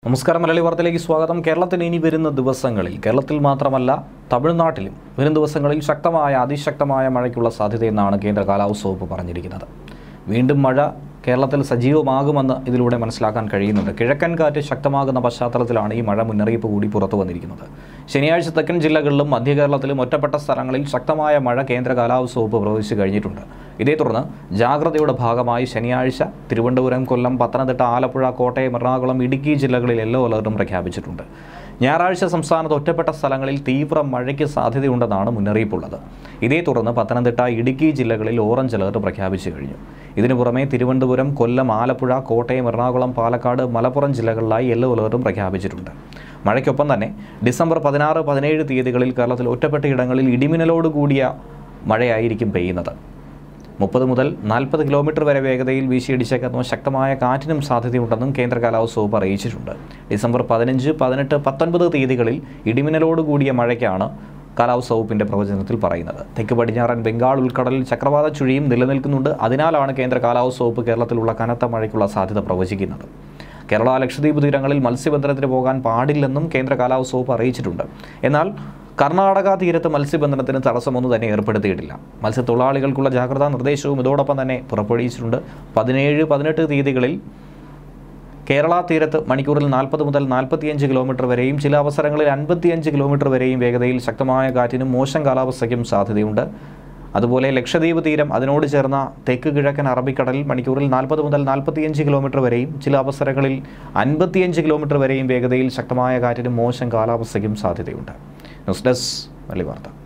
നമസ്കാരം മലയാളി വാർത്തയിലേക്ക് സ്വാഗതം കേരളത്തിൽ ഇനി വരുന്ന ദിവസങ്ങളിൽ കേരളത്തിൽ മാത്രമല്ല തമിഴ്നാട്ടിലും വരും ദിവസങ്ങളിൽ ശക്തമായ അതിശക്തമായ മഴയ്ക്കുള്ള സാധ്യതയെന്നാണ് കേന്ദ്ര കാലാവസ്ഥ വകുപ്പ് പറഞ്ഞിരിക്കുന്നത് വീണ്ടും മഴ കേരളത്തിൽ സജീവമാകുമെന്ന് ഇതിലൂടെ മനസ്സിലാക്കാൻ കഴിയുന്നുണ്ട് കിഴക്കൻ കാറ്റ് ശക്തമാകുന്ന പശ്ചാത്തലത്തിലാണ് ഈ മഴ മുന്നറിയിപ്പ് കൂടി പുറത്തു വന്നിരിക്കുന്നത് ശനിയാഴ്ച തെക്കൻ ജില്ലകളിലും മധ്യ കേരളത്തിലും ഒറ്റപ്പെട്ട സ്ഥലങ്ങളിൽ ശക്തമായ മഴ കേന്ദ്ര കാലാവസ്ഥ വകുപ്പ് പ്രവചിച്ചു കഴിഞ്ഞിട്ടുണ്ട് ഇതേ തുടർന്ന് ജാഗ്രതയുടെ ഭാഗമായി ശനിയാഴ്ച തിരുവനന്തപുരം കൊല്ലം പത്തനംതിട്ട ആലപ്പുഴ കോട്ടയം എറണാകുളം ഇടുക്കി ജില്ലകളിൽ യെല്ലോ അലർട്ടും പ്രഖ്യാപിച്ചിട്ടുണ്ട് ഞായറാഴ്ച സംസ്ഥാനത്ത് ഒറ്റപ്പെട്ട സ്ഥലങ്ങളിൽ തീവ്ര മഴയ്ക്ക് സാധ്യതയുണ്ടെന്നാണ് മുന്നറിയിപ്പുള്ളത് ഇതേ തുടർന്ന് പത്തനംതിട്ട ഇടുക്കി ജില്ലകളിൽ ഓറഞ്ച് അലർട്ട് പ്രഖ്യാപിച്ചു കഴിഞ്ഞു ഇതിനു പുറമെ തിരുവനന്തപുരം കൊല്ലം ആലപ്പുഴ കോട്ടയം എറണാകുളം പാലക്കാട് മലപ്പുറം ജില്ലകളിലായി യെല്ലോ അലർട്ടും പ്രഖ്യാപിച്ചിട്ടുണ്ട് മഴയ്ക്കൊപ്പം തന്നെ ഡിസംബർ പതിനാറ് പതിനേഴ് തീയതികളിൽ കേരളത്തിൽ ഒറ്റപ്പെട്ട ഇടങ്ങളിൽ ഇടിമിന്നലോട് കൂടിയ മഴയായിരിക്കും പെയ്യുന്നത് മുപ്പത് മുതൽ നാൽപ്പത് കിലോമീറ്റർ വരെ വേഗതയിൽ വീശിയടിച്ചേക്കുന്ന ശക്തമായ കാറ്റിനും സാധ്യതയുണ്ടെന്നും കേന്ദ്ര കാലാവസ്ഥ വകുപ്പ് അറിയിച്ചിട്ടുണ്ട് ഡിസംബർ പതിനഞ്ച് പതിനെട്ട് പത്തൊൻപത് തീയതികളിൽ ഇടിമിന്നലോട് കൂടിയ മഴയ്ക്കാണ് കാലാവസ്ഥ വകുപ്പിന്റെ പ്രവചനത്തിൽ പറയുന്നത് തെക്ക് പടിഞ്ഞാറൻ ബംഗാൾ ഉൾക്കടലിൽ ചക്രവാത ചുഴിയും നിലനിൽക്കുന്നുണ്ട് അതിനാലാണ് കേന്ദ്ര കാലാവസ്ഥ വകുപ്പ് കേരളത്തിലുള്ള കനത്ത മഴയ്ക്കുള്ള സാധ്യത പ്രവചിക്കുന്നത് കേരള ലക്ഷദ്വീപ് തീരങ്ങളിൽ മത്സ്യബന്ധനത്തിന് പോകാൻ പാടില്ലെന്നും കേന്ദ്ര കാലാവസ്ഥ വകുപ്പ് അറിയിച്ചിട്ടുണ്ട് എന്നാൽ കർണാടക തീരത്ത് മത്സ്യബന്ധനത്തിന് തടസ്സമൊന്നും തന്നെ ഏർപ്പെടുത്തിയിട്ടില്ല മത്സ്യത്തൊഴിലാളികൾക്കുള്ള ജാഗ്രതാ നിർദ്ദേശവും ഇതോടൊപ്പം തന്നെ പുറപ്പെടുവിച്ചിട്ടുണ്ട് പതിനേഴ് പതിനെട്ട് തീയതികളിൽ കേരള തീരത്ത് മണിക്കൂറിൽ നാൽപ്പത് മുതൽ നാൽപ്പത്തിയഞ്ച് കിലോമീറ്റർ വരെയും ചില അവസരങ്ങളിൽ അൻപത്തിയഞ്ച് കിലോമീറ്റർ വരെയും വേഗതയിൽ ശക്തമായ കാറ്റിനും മോശം കാലാവസ്ഥയ്ക്കും സാധ്യതയുണ്ട് അതുപോലെ ലക്ഷദ്വീപ് തീരം അതിനോട് ചേർന്ന തെക്ക് കിഴക്കൻ അറബിക്കടലിൽ മണിക്കൂറിൽ നാൽപ്പത് മുതൽ നാൽപ്പത്തിയഞ്ച് കിലോമീറ്റർ വരെയും ചില അവസരങ്ങളിൽ അൻപത്തിയഞ്ച് കിലോമീറ്റർ വരെയും വേഗതയിൽ ശക്തമായ കാറ്റിനും മോശം കാലാവസ്ഥയ്ക്കും സാധ്യതയുണ്ട് ന്യൂസ് ഡെസ്ക് മലി വാർത്ത